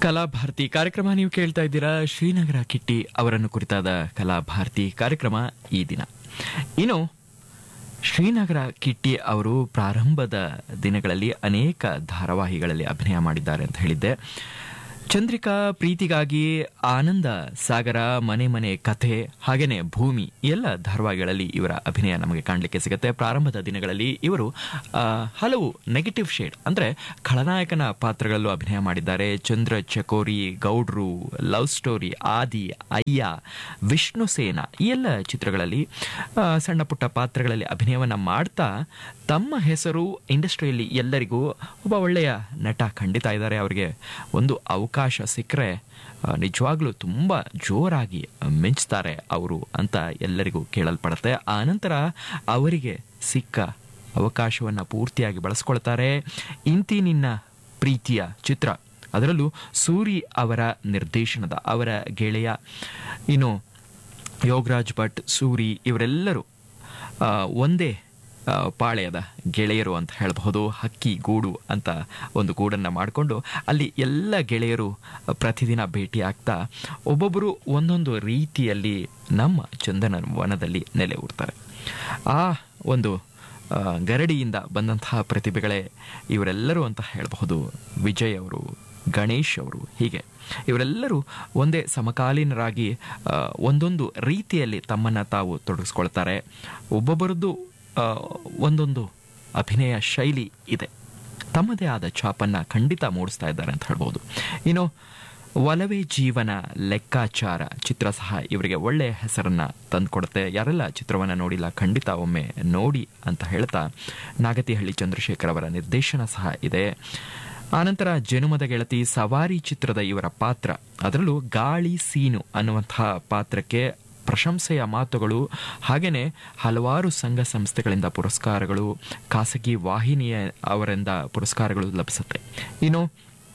ಕಲಾಭಾರತಿ ಕಾರ್ಯಕ್ರಮ ನೀವು ಕೇಳ್ತಾ ಇದ್ದೀರಾ ಶ್ರೀನಗರ ಕಿಟ್ಟಿ ಅವರನ್ನು ಕುರಿತಾದ ಕಲಾಭಾರತಿ ಕಾರ್ಯಕ್ರಮ ಈ ದಿನ ಇನ್ನು ಶ್ರೀನಗರ ಕಿಟ್ಟಿ ಅವರು ಪ್ರಾರಂಭದ ದಿನಗಳಲ್ಲಿ ಅನೇಕ ಧಾರಾವಾಹಿಗಳಲ್ಲಿ ಅಭಿನಯ ಮಾಡಿದ್ದಾರೆ ಅಂತ ಹೇಳಿದ್ದೆ ಚಂದ್ರಿಕಾ ಪ್ರೀತಿಗಾಗಿ ಆನಂದ ಸಾಗರ ಮನೆ ಮನೆ ಕಥೆ ಹಾಗೇನೆ ಭೂಮಿ ಎಲ್ಲ ಧಾರಾವಾಹಿಗಳಲ್ಲಿ ಇವರ ಅಭಿನಯ ನಮಗೆ ಕಾಣಲಿಕ್ಕೆ ಸಿಗುತ್ತೆ ಪ್ರಾರಂಭದ ದಿನಗಳಲ್ಲಿ ಇವರು ಆ, ಹಲವು ನೆಗೆಟಿವ್ ಶೇಡ್ ಅಂದ್ರೆ ಖಳನಾಯಕನ ಪಾತ್ರಗಳಲ್ಲೂ ಅಭಿನಯ ಮಾಡಿದ್ದಾರೆ ಚಂದ್ರ ಚಕೋರಿ ಗೌಡ್ರು ಲವ್ ಸ್ಟೋರಿ ಆದಿ ಅಯ್ಯ ವಿಷ್ಣು ಸೇನ ಈ ಎಲ್ಲ ಚಿತ್ರಗಳಲ್ಲಿ ಆ, ಸಣ್ಣ ಪುಟ್ಟ ಪಾತ್ರಗಳಲ್ಲಿ ಅಭಿನಯವನ್ನ ಮಾಡ್ತಾ ತಮ್ಮ ಹೆಸರು ಇಂಡಸ್ಟ್ರಿಯಲ್ಲಿ ಎಲ್ಲರಿಗೂ ಒಬ್ಬ ಒಳ್ಳೆಯ ನಟ ಖಂಡಿತ ಇದ್ದಾರೆ ಅವರಿಗೆ ಒಂದು ಅವಕಾಶ ಸಿಕ್ಕರೆ ನಿಜವಾಗ್ಲೂ ತುಂಬ ಜೋರಾಗಿ ಮಿಂಚ್ತಾರೆ ಅವರು ಅಂತ ಎಲ್ಲರಿಗೂ ಕೇಳಲ್ಪಡುತ್ತೆ ಆನಂತರ ಅವರಿಗೆ ಸಿಕ್ಕ ಅವಕಾಶವನ್ನು ಪೂರ್ತಿಯಾಗಿ ಬಳಸ್ಕೊಳ್ತಾರೆ ಇಂತಿ ನಿನ್ನ ಪ್ರೀತಿಯ ಚಿತ್ರ ಅದರಲ್ಲೂ ಸೂರಿ ಅವರ ನಿರ್ದೇಶನದ ಅವರ ಗೆಳೆಯ ಇನ್ನು ಯೋಗರಾಜ್ ಭಟ್ ಸೂರಿ ಇವರೆಲ್ಲರೂ ಆ, ಒಂದೇ ಆ, ಪಾಳ್ಯದ ಗೆಳೆಯರು ಅಂತ ಹೇಳಬಹುದು ಹಕ್ಕಿ ಗೂಡು ಅಂತ ಒಂದು ಗೂಡನ್ನು ಮಾಡಿಕೊಂಡು ಅಲ್ಲಿ ಎಲ್ಲ ಗೆಳೆಯರು ಪ್ರತಿದಿನ ಭೇಟಿಯಾಗ್ತಾ ಒಬ್ಬೊಬ್ಬರು ಒಂದೊಂದು ರೀತಿಯಲ್ಲಿ ನಮ್ಮ ಚಂದನ ವನದಲ್ಲಿ ನೆಲೆ ಊರ್ತಾರೆ ಆ ಒಂದು ಆ, ಗರಡಿಯಿಂದ ಬಂದಂತಹ ಪ್ರತಿಭೆಗಳೇ ಇವರೆಲ್ಲರೂ ಅಂತ ಹೇಳಬಹುದು ವಿಜಯ್ ಅವರು ಗಣೇಶ್ ಅವರು ಹೀಗೆ ಇವರೆಲ್ಲರೂ ಒಂದೇ ಸಮಕಾಲೀನರಾಗಿ ಆ, ಒಂದೊಂದು ರೀತಿಯಲ್ಲಿ ತಮ್ಮನ್ನು ತಾವು ತೊಡಗಿಸ್ಕೊಳ್ತಾರೆ ಒಬ್ಬೊಬ್ಬರದ್ದು ಆ, ಒಂದೊಂದು ಅಭಿನಯ ಶೈಲಿ ಇದೆ ತಮ್ಮದೇ ಆದ ಛಾಪನ್ನು ಖಂಡಿತ ಮೂಡಿಸ್ತಾ ಇದ್ದಾರೆ ಅಂತ ಹೇಳ್ಬೋದು ಇನ್ನು ಒಲವೇ ಜೀವನ ಲೆಕ್ಕಾಚಾರ ಚಿತ್ರ ಸಹ ಇವರಿಗೆ ಒಳ್ಳೆಯ ಹೆಸರನ್ನ ತಂದುಕೊಡುತ್ತೆ ಯಾರೆಲ್ಲ ಚಿತ್ರವನ್ನು ನೋಡಿಲ್ಲ ಖಂಡಿತ ಒಮ್ಮೆ ನೋಡಿ ಅಂತ ಹೇಳ್ತಾ ನಾಗತಿಹಳ್ಳಿ ಚಂದ್ರಶೇಖರ್ ಅವರ ನಿರ್ದೇಶನ ಸಹ ಇದೆ ಆನಂತರ ಜನುಮದ ಗೆಳತಿ ಸವಾರಿ ಚಿತ್ರದ ಇವರ ಪಾತ್ರ ಅದರಲ್ಲೂ ಗಾಳಿ ಸೀನು ಅನ್ನುವಂತಹ ಪಾತ್ರಕ್ಕೆ ಪ್ರಶಂಸೆಯ ಮಾತುಗಳು ಹಾಗೆಯೇ ಹಲವಾರು ಸಂಘ ಸಂಸ್ಥೆಗಳಿಂದ ಪುರಸ್ಕಾರಗಳು ಖಾಸಗಿ ವಾಹಿನಿಯ ಅವರಿಂದ ಪುರಸ್ಕಾರಗಳು ಲಭಿಸುತ್ತೆ ಇನ್ನು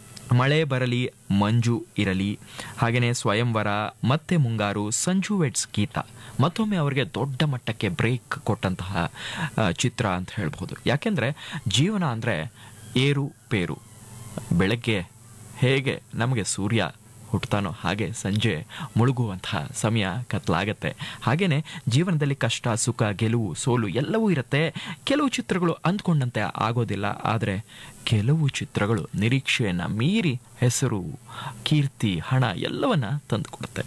ಮಳೆ ಬರಲಿ ಮಂಜು ಇರಲಿ ಹಾಗೆಯೇ ಸ್ವಯಂವರ ಮತ್ತೆ ಮುಂಗಾರು ಸಂಜು ವೆಡ್ಸ್ ಗೀತ ಮತ್ತೊಮ್ಮೆ ಅವರಿಗೆ ದೊಡ್ಡ ಮಟ್ಟಕ್ಕೆ ಬ್ರೇಕ್ ಕೊಟ್ಟಂತಹ ಆ, ಚಿತ್ರ ಅಂತ ಹೇಳ್ಬೋದು ಯಾಕೆಂದ್ರೆ ಜೀವನ ಅಂದ್ರೆ ಏರು ಪೇರು ಬೆಳಗ್ಗೆ ಹೇಗೆ ನಮಗೆ ಸೂರ್ಯ ಹುಟ್ಟುತ್ತಾನೋ ಹಾಗೆ ಸಂಜೆ ಮುಳುಗುವಂತಹ ಸಮಯ ಕತ್ಲಾಗತ್ತೆ ಹಾಗೇನೆ ಜೀವನದಲ್ಲಿ ಕಷ್ಟ ಸುಖ ಗೆಲುವು ಸೋಲು ಎಲ್ಲವೂ ಇರುತ್ತೆ ಕೆಲವು ಚಿತ್ರಗಳು ಅಂದ್ಕೊಂಡಂತೆ ಆಗೋದಿಲ್ಲ ಆದರೆ ಕೆಲವು ಚಿತ್ರಗಳು ನಿರೀಕ್ಷೆಯನ್ನ ಮೀರಿ ಹೆಸರು ಕೀರ್ತಿ ಹಣ ಎಲ್ಲವನ್ನ ತಂದುಕೊಡುತ್ತೆ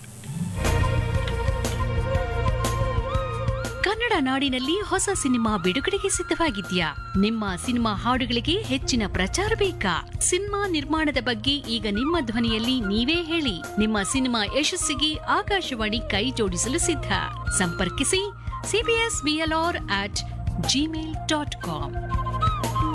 ಕನ್ನಡ ನಾಡಿನಲ್ಲಿ ಹೊಸ ಸಿನಿಮಾ ಬಿಡುಗಡೆಗೆ ಸಿದ್ಧವಾಗಿದ್ಯಾ ನಿಮ್ಮ ಸಿನಿಮಾ ಹಾಡುಗಳಿಗೆ ಹೆಚ್ಚಿನ ಪ್ರಚಾರ ಬೇಕಾ ಸಿನಿಮಾ ನಿರ್ಮಾಣದ ಬಗ್ಗೆ ಈಗ ನಿಮ್ಮ ಧ್ವನಿಯಲ್ಲಿ ನೀವೇ ಹೇಳಿ ನಿಮ್ಮ ಸಿನಿಮಾ ಯಶಸ್ಸಿಗೆ ಆಕಾಶವಾಣಿ ಕೈ ಜೋಡಿಸಲು ಸಿದ್ಧ ಸಂಪರ್ಕಿಸಿ CBS BLR at Gmail dot com